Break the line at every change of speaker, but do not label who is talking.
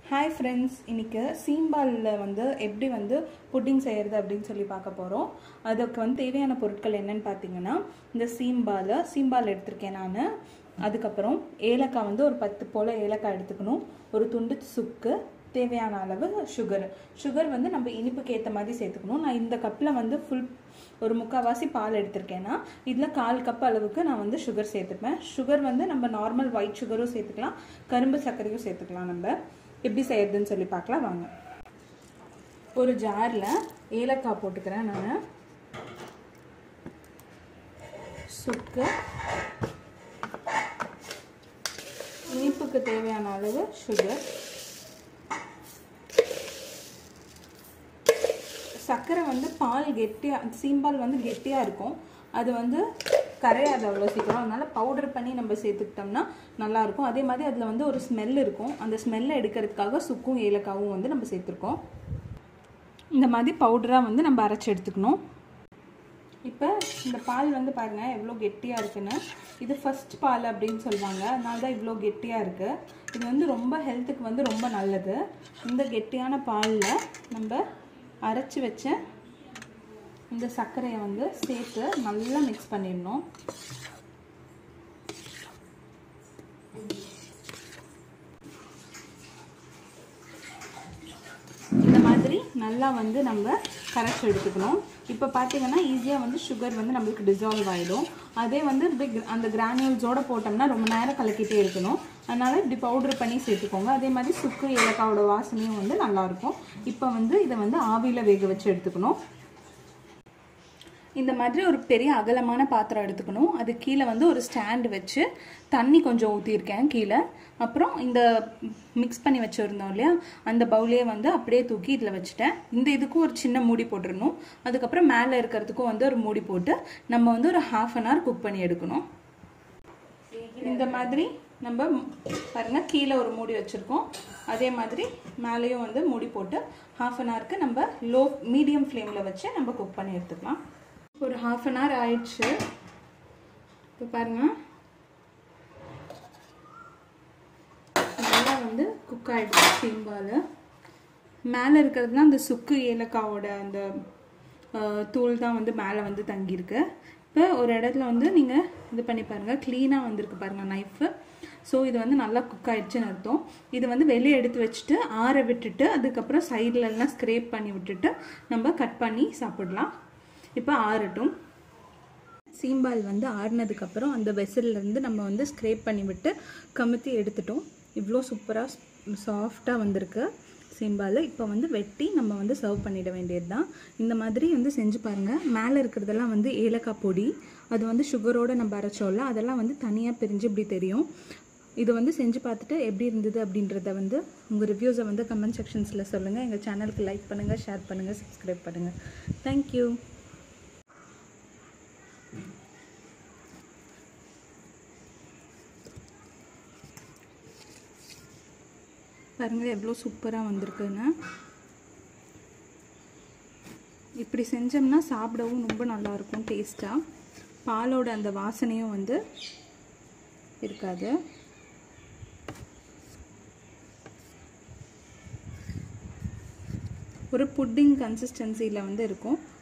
hi friends இன்னைக்கு சீம்பாலில் வந்து எப்படி வந்து புட்டிங் செய்கிறது அப்படின்னு சொல்லி பார்க்க போகிறோம் அதுக்கு வந்து தேவையான பொருட்கள் என்னன்னு பார்த்தீங்கன்னா இந்த சீம்பால் சீம்பால் எடுத்திருக்கேன் நான் அதுக்கப்புறம் ஏலக்காய் வந்து ஒரு பத்து போல் ஏலக்காய் எடுத்துக்கணும் ஒரு துண்டு சுக்கு தேவையான அளவு சுகர் சுகர் வந்து நம்ம இனிப்புக்கு ஏற்ற மாதிரி சேர்த்துக்கணும் நான் இந்த கப்பில் வந்து ஃபுல் ஒரு முக்கால்வாசி பால் எடுத்திருக்கேன்னா இதில் கால் கப் அளவுக்கு நான் வந்து சுகர் சேர்த்துப்பேன் சுகர் வந்து நம்ம நார்மல் ஒயிட் சுகரும் சேர்த்துக்கலாம் கரும்பு சர்க்கரையும் சேர்த்துக்கலாம் நம்ம எப்படி செய்யறதுன்னு சொல்லி பார்க்கலாம் வாங்க ஒரு ஜாரில் ஏலக்காய் போட்டுக்கிறேன் நான் சுக்கு இனிப்புக்கு தேவையான அளவு சுகர் சர்க்கரை வந்து பால் கெட்டியாக சீம்பால் வந்து கெட்டியாக இருக்கும் அது வந்து கரையாது அவ்வளோ சீக்கிரம் அதனால் பவுடர் பண்ணி நம்ம சேர்த்துக்கிட்டோம்னா நல்லாயிருக்கும் அதே மாதிரி அதில் வந்து ஒரு ஸ்மெல் இருக்கும் அந்த ஸ்மெல்லை எடுக்கிறதுக்காக சுக்கும் ஏலக்காவும் வந்து நம்ம சேர்த்துருக்கோம் இந்த மாதிரி பவுடராக வந்து நம்ம அரைச்சி எடுத்துக்கணும் இப்போ இந்த பால் வந்து பாருங்கள் எவ்வளோ கெட்டியாக இருக்குன்னு இது ஃபஸ்ட் பால் அப்படின்னு சொல்லுவாங்க அதனால தான் இவ்வளோ கெட்டியாக இருக்குது இது வந்து ரொம்ப ஹெல்த்துக்கு வந்து ரொம்ப நல்லது இந்த கெட்டியான பாலில் நம்ம அரைச்சி வச்ச இந்த சர்க்கரையை வந்து சேர்த்து நல்லா மிக்ஸ் பண்ணிடணும் இந்த மாதிரி நல்லா வந்து நம்ம கரைச்சி எடுத்துக்கணும் இப்போ பார்த்தீங்கன்னா ஈஸியாக வந்து சுகர் வந்து நம்மளுக்கு டிசால்வ் ஆகிடும் அதே வந்து இப்படி அந்த கிரானியூல்ஸோடு போட்டோம்னா ரொம்ப நேரம் கலக்கிட்டே இருக்கணும் அதனால் இப்படி பவுடர் பண்ணி சேர்த்துக்கோங்க அதே மாதிரி சுக்கு ஏலக்காவோட வாசனையும் வந்து நல்லாயிருக்கும் இப்போ வந்து இதை வந்து ஆவியில் வேக வச்சு எடுத்துக்கணும் இந்த மாதிரி ஒரு பெரிய அகலமான பாத்திரம் எடுத்துக்கணும் அது கீழே வந்து ஒரு ஸ்டாண்டு வச்சு தண்ணி கொஞ்சம் ஊற்றிருக்கேன் கீழே அப்புறம் இந்த மிக்ஸ் பண்ணி வச்சுருந்தோம் இல்லையா அந்த பவுலே வந்து அப்படியே தூக்கி இதில் வச்சுட்டேன் இந்த இதுக்கும் ஒரு சின்ன மூடி போட்டுடணும் அதுக்கப்புறம் மேலே இருக்கிறதுக்கும் வந்து ஒரு மூடி போட்டு நம்ம வந்து ஒரு ஹாஃப் அன் ஹவர் குக் பண்ணி எடுக்கணும் இந்த மாதிரி நம்ம பாருங்க கீழே ஒரு மூடி வச்சுருக்கோம் அதே மாதிரி மேலேயும் வந்து மூடி போட்டு ஹாஃப் அன் ஹவருக்கு நம்ம லோ மீடியம் ஃப்ளேமில் வச்சு நம்ம குக் பண்ணி எடுத்துக்கலாம் ஒரு ஹாஃப் அன் ஹவர் ஆயிடுச்சு இப்போ பாருங்க நல்லா வந்து குக் ஆகிடுச்சு சீம்பால் மேலே இருக்கிறது தான் அந்த சுக்கு ஏலக்காவோட அந்த தூள் தான் வந்து மேலே வந்து தங்கியிருக்கு இப்போ ஒரு இடத்துல வந்து நீங்கள் இது பண்ணி பாருங்கள் க்ளீனாக வந்திருக்கு பாருங்கள் நைஃபு ஸோ இது வந்து நல்லா குக் ஆயிடுச்சுன்னு அர்த்தம் இது வந்து வெளியே எடுத்து வச்சுட்டு ஆற விட்டுட்டு அதுக்கப்புறம் சைட்லலாம் ஸ்க்ரேப் பண்ணி விட்டுட்டு நம்ம கட் பண்ணி சாப்பிடலாம் இப்போ ஆறட்டும் சீம்பால் வந்து ஆறுனதுக்கப்புறம் அந்த வெசல்லேருந்து நம்ம வந்து ஸ்க்ரேப் பண்ணி விட்டு கமுத்தி எடுத்துட்டோம் இவ்வளோ சூப்பராக சாஃப்டாக வந்திருக்கு சீம்பால் இப்போ வந்து வெட்டி நம்ம வந்து சர்வ் பண்ணிட வேண்டியது தான் இந்த மாதிரி வந்து செஞ்சு பாருங்கள் மேலே இருக்கிறதெல்லாம் வந்து ஏலக்காய் பொடி அது வந்து சுகரோடு நம்ம அரைச்சோம்ல அதெல்லாம் வந்து தனியாக பிரிஞ்சு இப்படி தெரியும் இது வந்து செஞ்சு பார்த்துட்டு எப்படி இருந்தது அப்படின்றத வந்து உங்கள் ரிவ்யூஸை வந்து கமெண்ட் செக்ஷன்ஸில் சொல்லுங்கள் எங்கள் சேனலுக்கு லைக் பண்ணுங்கள் ஷேர் பண்ணுங்கள் சப்ஸ்கிரைப் பண்ணுங்கள் தேங்க்யூ பாருங்கள் எவ்வளோ சூப்பராக வந்திருக்குன்னு இப்படி செஞ்சோம்னா சாப்பிடவும் ரொம்ப நல்லாயிருக்கும் டேஸ்ட்டாக பாலோட அந்த வாசனையும் வந்து இருக்காது ஒரு புட்டிங் கன்சிஸ்டன்சியில் வந்து இருக்கும்